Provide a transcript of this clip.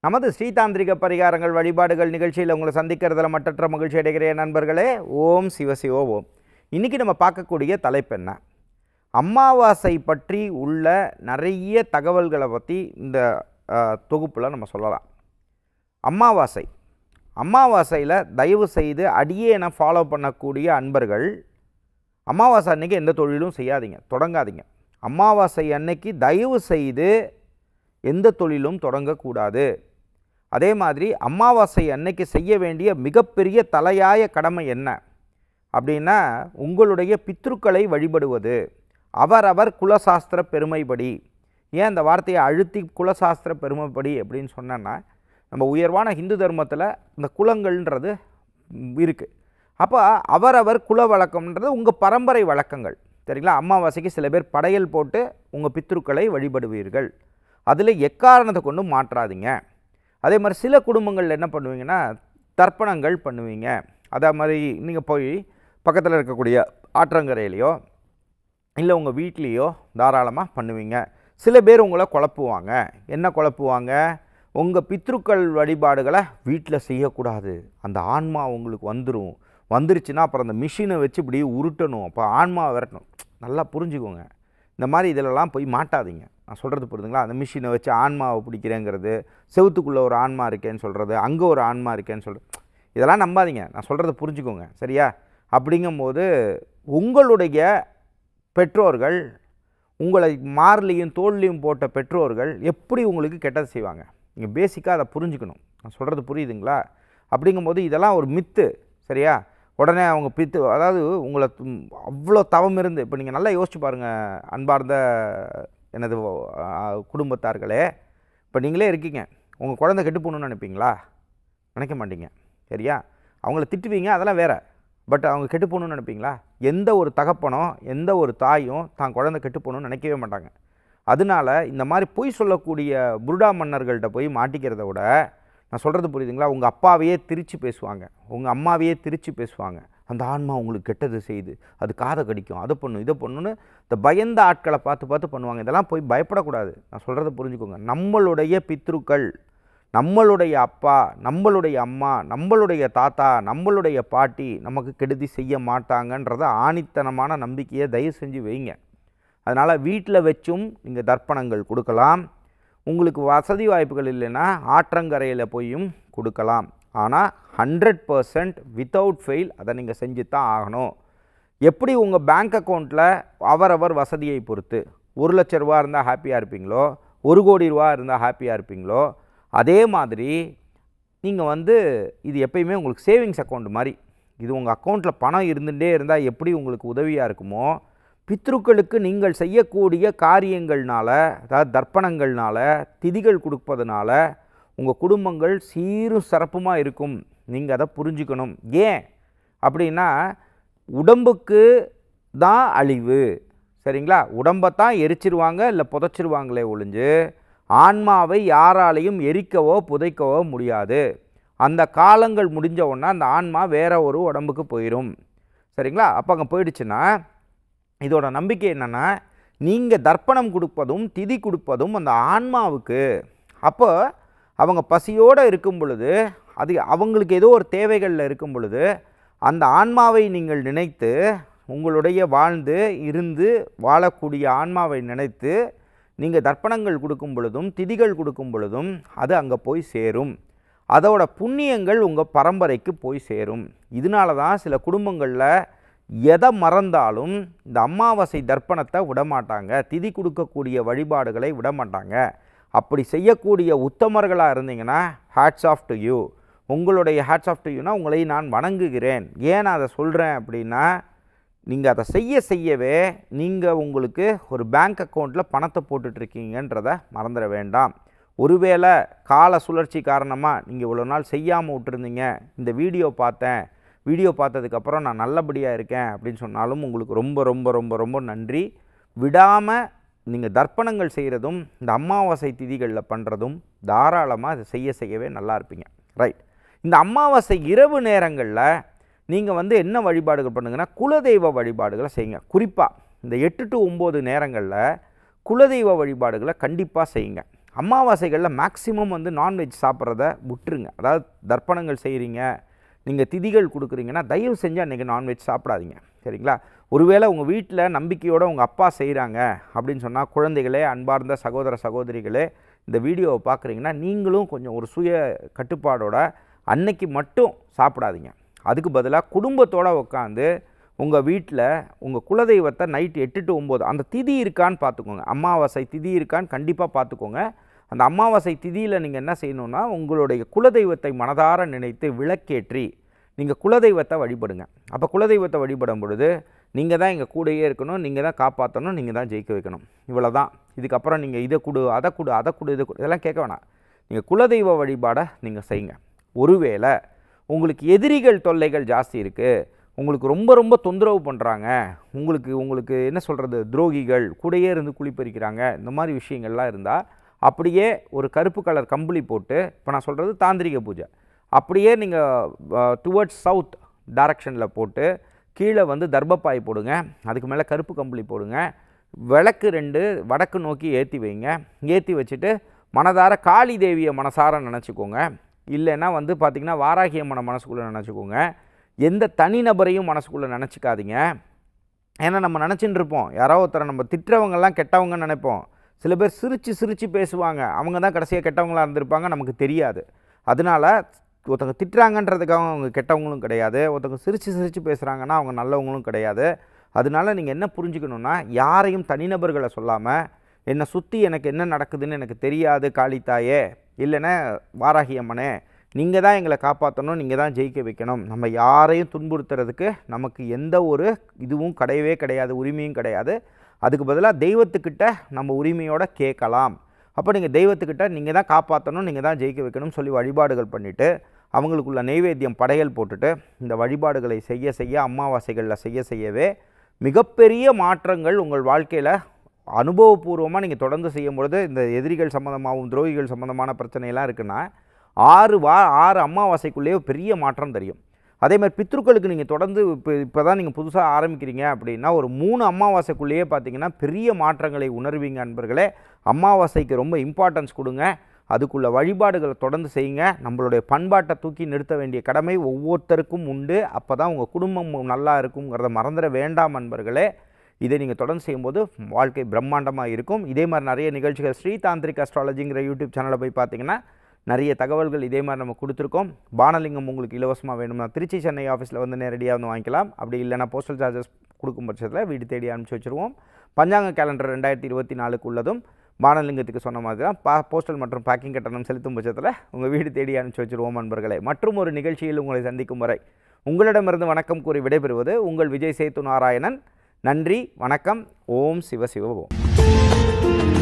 நமது ஸ்ரீதாந்திரிக பரிகாரங்கள் வழிபாடுகள் நிகழ்ச்சியில் உங்களை சந்திக்கிறதுல மற்றற்ற மகிழ்ச்சி அடைகிறேன் நண்பர்களே ஓம் சிவசிவோ ஓம் இன்றைக்கி நம்ம பார்க்கக்கூடிய தலைப்பு என்ன அமாவாசை பற்றி உள்ள நிறைய தகவல்களை பற்றி இந்த தொகுப்பில் நம்ம சொல்லலாம் அமாவாசை அமாவாசையில் தயவு செய்து அடியேனை ஃபாலோ பண்ணக்கூடிய அன்பர்கள் அமாவாசை அன்னைக்கு எந்த தொழிலும் செய்யாதீங்க தொடங்காதீங்க அமாவாசை அன்னைக்கு தயவு செய்து எந்த தொழிலும் தொடங்கக்கூடாது அதே மாதிரி அமாவாசை அன்னைக்கு செய்ய வேண்டிய மிகப்பெரிய தலையாய கடமை என்ன அப்படின்னா உங்களுடைய பித்ருக்களை வழிபடுவது அவரவர் குலசாஸ்திர பெருமைப்படி ஏன் அந்த வார்த்தையை அழுத்தி குலசாஸ்திர பெருமைப்படி அப்படின்னு சொன்னேன்னா நம்ம உயர்வான ஹிந்து தர்மத்தில் இந்த குலங்கள்ன்றது இருக்குது அப்போ அவரவர் குல வழக்கம்ன்றது உங்கள் பரம்பரை வழக்கங்கள் சரிங்களா அமாவாசைக்கு சில பேர் படையல் போட்டு உங்கள் பித்ருக்களை வழிபடுவீர்கள் அதில் எக்காரணத்தை கொண்டும் மாற்றாதீங்க அதே மாதிரி சில குடும்பங்கள் என்ன பண்ணுவீங்கன்னா தர்ப்பணங்கள் பண்ணுவீங்க அதே மாதிரி நீங்கள் போய் பக்கத்தில் இருக்கக்கூடிய ஆற்றங்கரையிலையோ இல்லை உங்கள் வீட்லேயோ தாராளமாக பண்ணுவீங்க சில பேர் உங்களை குழப்புவாங்க என்ன குழப்புவாங்க உங்கள் பித்ருக்கள் வழிபாடுகளை வீட்டில் செய்யக்கூடாது அந்த ஆன்மா உங்களுக்கு வந்துடும் வந்துருச்சுன்னா அப்புறம் அந்த மிஷினை வச்சு இப்படி உருட்டணும் அப்போ ஆன்மா விரட்டணும் நல்லா புரிஞ்சுக்கோங்க இந்த மாதிரி இதிலெல்லாம் போய் மாட்டாதீங்க நான் சொல்கிறது புரியுதுங்களா அந்த மிஷினை வச்சு ஆன்மாவை பிடிக்கிறேங்கிறது செவுத்துக்குள்ளே ஒரு ஆன்மா இருக்கேன்னு சொல்கிறது அங்கே ஒரு ஆன்மா இருக்கேன்னு சொல்கிறது இதெல்லாம் நம்பாதீங்க நான் சொல்கிறத புரிஞ்சுக்கோங்க சரியா அப்படிங்கும்போது உங்களுடைய பெற்றோர்கள் உங்களை மார்லையும் தோல்லையும் போட்ட பெற்றோர்கள் எப்படி உங்களுக்கு கெட்டது செய்வாங்க நீங்கள் பேசிக்காக அதை புரிஞ்சுக்கணும் நான் சொல்கிறது புரியுதுங்களா அப்படிங்கும்போது இதெல்லாம் ஒரு மித்து சரியா உடனே அவங்க பித்து அதாவது உங்களை தும்- அவ்வளோ தவம் இருந்து இப்போ நீங்கள் நல்லா யோசிச்சு பாருங்கள் அன்பார்ந்த எனது ஆ, குடும்பத்தார்களே இப்போ நீங்களே இருக்கீங்க உங்கள் குழந்தை கெட்டு போகணுன்னு நினைப்பீங்களா நினைக்க மாட்டீங்க சரியா அவங்கள திட்டுவீங்க அதெல்லாம் வேற பட் அவங்க கெட்டு போகணும்னு நினைப்பீங்களா எந்த ஒரு தகப்பனோ எந்த ஒரு தாயும் தான் குழந்தை கெட்டு போகணும்னு நினைக்கவே மாட்டாங்க அதனால இந்த மாதிரி பொய் சொல்லக்கூடிய புருடா மன்னர்கள்ட்ட போய் மாட்டிக்கிறத விட நான் சொல்கிறது புரியுதுங்களா உங்கள் அப்பாவையே திரிச்சு பேசுவாங்க உங்கள் அம்மாவையே திரிச்சு பேசுவாங்க அந்த ஆன்மா உங்களுக்கு கெட்டது செய்யுது அது காதை கடிக்கும் அதை பண்ணும் இதை பண்ணுன்னு இந்த பயந்த ஆட்களை பார்த்து பார்த்து பண்ணுவாங்க இதெல்லாம் போய் பயப்படக்கூடாது நான் சொல்கிறத புரிஞ்சுக்கோங்க நம்மளுடைய பித்ருக்கள் நம்மளுடைய அப்பா நம்மளுடைய அம்மா நம்மளுடைய தாத்தா நம்மளுடைய பாட்டி நமக்கு கெடுதி செய்ய மாட்டாங்கன்றத ஆணித்தனமான நம்பிக்கையை தயவு செஞ்சு வைங்க அதனால் வீட்டில் வச்சும் நீங்கள் தர்ப்பணங்கள் கொடுக்கலாம் உங்களுக்கு வசதி வாய்ப்புகள் இல்லைன்னா ஆற்றங்கரையில் போயும் கொடுக்கலாம் ஆனால் ஹண்ட்ரட் பர்சன்ட் வித்தவுட் ஃபெயில் அதை நீங்கள் செஞ்சு தான் ஆகணும் எப்படி உங்கள் பேங்க் அக்கௌண்ட்டில் அவரவர் வசதியை பொறுத்து ஒரு லட்ச ரூபா இருந்தால் ஹாப்பியாக இருப்பீங்களோ ஒரு கோடி ரூபா இருந்தால் ஹாப்பியாக இருப்பீங்களோ அதே மாதிரி நீங்கள் வந்து இது எப்பயுமே உங்களுக்கு சேவிங்ஸ் அக்கௌண்ட் மாதிரி இது உங்கள் அக்கௌண்ட்டில் பணம் இருந்துகிட்டே இருந்தால் எப்படி உங்களுக்கு உதவியாக இருக்குமோ பித்ருக்களுக்கு நீங்கள் செய்யக்கூடிய காரியங்கள்னால அதாவது தர்ப்பணங்கள்னால திதிகள் கொடுப்பதனால உங்கள் குடும்பங்கள் சீரும் சிறப்புமாக இருக்கும் நீங்கள் அதை புரிஞ்சுக்கணும் ஏன் அப்படின்னா உடம்புக்கு தான் அழிவு சரிங்களா உடம்பை தான் எரிச்சிருவாங்க இல்லை புதைச்சிருவாங்களே ஒழிஞ்சு ஆன்மாவை யாராலையும் எரிக்கவோ புதைக்கவோ முடியாது அந்த காலங்கள் முடிஞ்ச உடனே அந்த ஆன்மா வேற ஒரு உடம்புக்கு போயிடும் சரிங்களா அப்போ அங்கே போயிடுச்சுன்னா இதோட நம்பிக்கை என்னென்னா நீங்கள் தர்ப்பணம் கொடுப்பதும் திதி கொடுப்பதும் அந்த ஆன்மாவுக்கு அப்போ அவங்க பசியோடு இருக்கும் பொழுது அது அவங்களுக்கு ஏதோ ஒரு தேவைகளில் இருக்கும் பொழுது அந்த ஆன்மாவை நீங்கள் நினைத்து உங்களுடைய வாழ்ந்து இருந்து வாழக்கூடிய ஆன்மாவை நினைத்து நீங்கள் தர்ப்பணங்கள் கொடுக்கும் பொழுதும் திதிகள் கொடுக்கும் பொழுதும் அது அங்கே போய் சேரும் அதோட புண்ணியங்கள் உங்கள் பரம்பரைக்கு போய் சேரும் இதனால தான் சில குடும்பங்களில் எதை மறந்தாலும் இந்த அமாவாசை தர்ப்பணத்தை விடமாட்டாங்க திதி கொடுக்கக்கூடிய வழிபாடுகளை விடமாட்டாங்க அப்படி செய்யக்கூடிய உத்தமர்களாக இருந்தீங்கன்னா ஹேட்ஸ் ஆஃப் டு யூ உங்களுடைய ஹேட்ஸ் ஆஃப் டு யூனா உங்களை நான் வணங்குகிறேன் ஏன் நான் அதை சொல்கிறேன் அப்படின்னா நீங்கள் அதை செய்ய செய்யவே நீங்கள் உங்களுக்கு ஒரு பேங்க் அக்கௌண்ட்டில் பணத்தை போட்டுட்ருக்கீங்கன்றதை மறந்துட வேண்டாம் ஒருவேளை கால சுழற்சி காரணமாக நீங்கள் இவ்வளோ நாள் செய்யாமல் விட்டுருந்தீங்க இந்த வீடியோ பார்த்தேன் வீடியோ பார்த்ததுக்கப்புறம் நான் நல்லபடியாக இருக்கேன் அப்படின்னு சொன்னாலும் உங்களுக்கு ரொம்ப ரொம்ப ரொம்ப ரொம்ப நன்றி விடாமல் நீங்கள் தர்ப்பணங்கள் செய்கிறதும் இந்த அமாவாசை திதிகளில் பண்ணுறதும் தாராளமாக அதை செய்ய செய்யவே நல்லா இருப்பீங்க ரைட் இந்த அமாவாசை இரவு நேரங்களில் நீங்கள் வந்து என்ன வழிபாடுகள் பண்ணுங்கன்னா குலதெய்வ வழிபாடுகளை செய்யுங்க குறிப்பாக இந்த எட்டு டு ஒம்பது நேரங்களில் குலதெய்வ வழிபாடுகளை கண்டிப்பாக செய்யுங்க அமாவாசைகளில் மேக்ஸிமம் வந்து நான்வெஜ் சாப்பிட்றத விட்டுருங்க அதாவது தர்ப்பணங்கள் செய்கிறீங்க நீங்கள் திதிகள் கொடுக்குறீங்கன்னா தயவு செஞ்சு அன்றைக்கி நான்வெஜ் சாப்பிடாதீங்க சரிங்களா ஒருவேளை உங்கள் வீட்டில் நம்பிக்கையோடு உங்கள் அப்பா செய்கிறாங்க அப்படின்னு சொன்னால் குழந்தைகளே அன்பார்ந்த சகோதர சகோதரிகளே இந்த வீடியோவை பார்க்குறீங்கன்னா நீங்களும் கொஞ்சம் ஒரு சுய கட்டுப்பாடோட அன்னைக்கு மட்டும் சாப்பிடாதீங்க அதுக்கு பதிலாக குடும்பத்தோடு உட்காந்து உங்கள் வீட்டில் உங்கள் குலதெய்வத்தை நைட்டு எட்டு டு ஒம்பது அந்த திதி இருக்கான்னு பார்த்துக்கோங்க அமாவாசை திதி இருக்கான்னு கண்டிப்பாக பார்த்துக்கோங்க அந்த அமாவாசை திதியில் நீங்கள் என்ன செய்யணுன்னா உங்களுடைய குலதெய்வத்தை மனதார நினைத்து விளக்கேற்றி நீங்கள் குலதெய்வத்தை வழிபடுங்க அப்போ குலதெய்வத்தை வழிபடும் பொழுது நீங்கள் தான் எங்கள் கூடயே இருக்கணும் நீங்கள் தான் காப்பாற்றணும் நீங்கள் தான் ஜெயிக்க வைக்கணும் இவ்வளோ தான் இதுக்கப்புறம் நீங்கள் இதை கொடு அதை கொடு அதை கொடு இதை கொடு இதெல்லாம் கேட்க வேணாம் நீங்கள் குலதெய்வ வழிபாடை நீங்கள் செய்யுங்க ஒருவேளை உங்களுக்கு எதிரிகள் தொல்லைகள் ஜாஸ்தி இருக்குது உங்களுக்கு ரொம்ப ரொம்ப தொந்தரவு பண்ணுறாங்க உங்களுக்கு உங்களுக்கு என்ன சொல்கிறது துரோகிகள் கூடயே இருந்து குளிப்பறிக்கிறாங்க இந்த மாதிரி விஷயங்கள்லாம் இருந்தால் அப்படியே ஒரு கருப்பு கலர் கம்பளி போட்டு இப்போ நான் சொல்கிறது தாந்திரிக பூஜை அப்படியே நீங்கள் டுவர்ட்ஸ் சவுத் டைரக்ஷனில் போட்டு கீழே வந்து தர்பப்பாய் போடுங்க அதுக்கு மேலே கருப்பு கம்பளி போடுங்க விளக்கு ரெண்டு வடக்கு நோக்கி ஏற்றி வைங்க ஏற்றி வச்சுட்டு மனதார காளி தேவியை மனசார நினச்சிக்கோங்க இல்லைன்னா வந்து பார்த்திங்கன்னா வாராகி அம்மனை மனசுக்குள்ளே நினச்சிக்கோங்க எந்த தனிநபரையும் மனசுக்குள்ளே நினச்சிக்காதீங்க ஏன்னா நம்ம நினச்சிட்டு இருப்போம் யாரோ ஒருத்தரை நம்ம திட்டுறவங்கெல்லாம் கெட்டவங்கன்னு நினைப்போம் சில பேர் சிரித்து சிரித்து பேசுவாங்க அவங்க தான் கடைசியாக கெட்டவங்களாக இருந்திருப்பாங்க நமக்கு தெரியாது அதனால ஒருத்தவங்க திட்டுறாங்கன்றதுக்காக அவங்க கெட்டவங்களும் கிடையாது ஒருத்தவங்க சிரித்து சிரித்து பேசுகிறாங்கன்னா அவங்க நல்லவங்களும் கிடையாது அதனால நீங்கள் என்ன புரிஞ்சுக்கணுன்னா யாரையும் தனிநபர்களை சொல்லாமல் என்னை சுற்றி எனக்கு என்ன நடக்குதுன்னு எனக்கு தெரியாது காளித்தாயே இல்லைன்னா வாராகி அம்மனே நீங்கள் தான் எங்களை காப்பாற்றணும் நீங்கள் தான் ஜெயிக்க வைக்கணும் நம்ம யாரையும் துன்புறுத்துறதுக்கு நமக்கு எந்த ஒரு இதுவும் கிடையவே கிடையாது உரிமையும் கிடையாது அதுக்கு பதிலாக தெய்வத்துக்கிட்ட நம்ம உரிமையோட கேட்கலாம் அப்போ நீங்கள் தெய்வத்துக்கிட்ட நீங்கள் தான் காப்பாற்றணும் நீங்கள் தான் ஜெயிக்க வைக்கணும்னு சொல்லி வழிபாடுகள் பண்ணிவிட்டு அவங்களுக்குள்ள நெய்வேத்தியம் படையல் போட்டுட்டு இந்த வழிபாடுகளை செய்ய செய்ய அமாவாசைகளில் செய்ய செய்யவே மிகப்பெரிய மாற்றங்கள் உங்கள் வாழ்க்கையில் அனுபவபூர்வமாக நீங்கள் தொடர்ந்து செய்யும் பொழுது இந்த எதிரிகள் சம்மந்தமாகவும் துரோகிகள் சம்மந்தமான பிரச்சனையெல்லாம் இருக்குன்னா ஆறு வா ஆறு அமாவாசைக்குள்ளேயே பெரிய மாற்றம் தெரியும் அதே மாதிரி பித்ருக்களுக்கு நீங்கள் தொடர்ந்து இப்போ இப்போ தான் நீங்கள் புதுசாக ஆரம்பிக்கிறீங்க அப்படின்னா ஒரு மூணு அமாவாசைக்குள்ளேயே பார்த்தீங்கன்னா பெரிய மாற்றங்களை உணர்வீங்க அன்பர்களே அமாவாசைக்கு ரொம்ப இம்பார்ட்டன்ஸ் கொடுங்க அதுக்குள்ள வழிபாடுகளை தொடர்ந்து செய்யுங்க நம்மளுடைய பண்பாட்டை தூக்கி நிறுத்த வேண்டிய கடமை ஒவ்வொருத்தருக்கும் உண்டு அப்போ தான் உங்கள் குடும்பம் நல்லா இருக்குங்கிறத மறந்துட வேண்டாம் அன்பர்களே இதை நீங்கள் தொடர்ந்து செய்யும்போது வாழ்க்கை பிரம்மாண்டமாக இருக்கும் இதே மாதிரி நிறைய நிகழ்ச்சிகள் ஸ்ரீ தாந்திரிக் அஸ்ட்ராலஜிங்கிற யூடியூப் சேனலை போய் பார்த்தீங்கன்னா நிறைய தகவல்கள் இதே மாதிரி நம்ம கொடுத்துருக்கோம் பானலிங்கம் உங்களுக்கு இலவசமாக வேணும்னா திருச்சி சென்னை ஆஃபீஸில் வந்து நேரடியாக வந்து வாங்கிக்கலாம் அப்படி இல்லைனா போஸ்டல் சார்ஜஸ் கொடுக்கும் பட்சத்தில் வீடு தேடி அனுப்பிச்சி வச்சுருவோம் பஞ்சாங்க கேலண்டர் ரெண்டாயிரத்தி இருபத்தி நாலுக்கு உள்ளதும் பானலிங்கத்துக்கு சொன்ன மாதிரி தான் பா போஸ்டல் மற்றும் பேக்கிங் கட்டணம் செலுத்தும் பட்சத்தில் உங்கள் வீடு தேடி அனுப்பிச்சி வச்சுருவோம் நண்பர்களே மற்றும் ஒரு நிகழ்ச்சியில் உங்களை சந்திக்கும் வரை உங்களிடமிருந்து வணக்கம் கூறி விடைபெறுவது உங்கள் விஜய் சேத்து நாராயணன் நன்றி வணக்கம் ஓம் சிவ சிவ ஓம்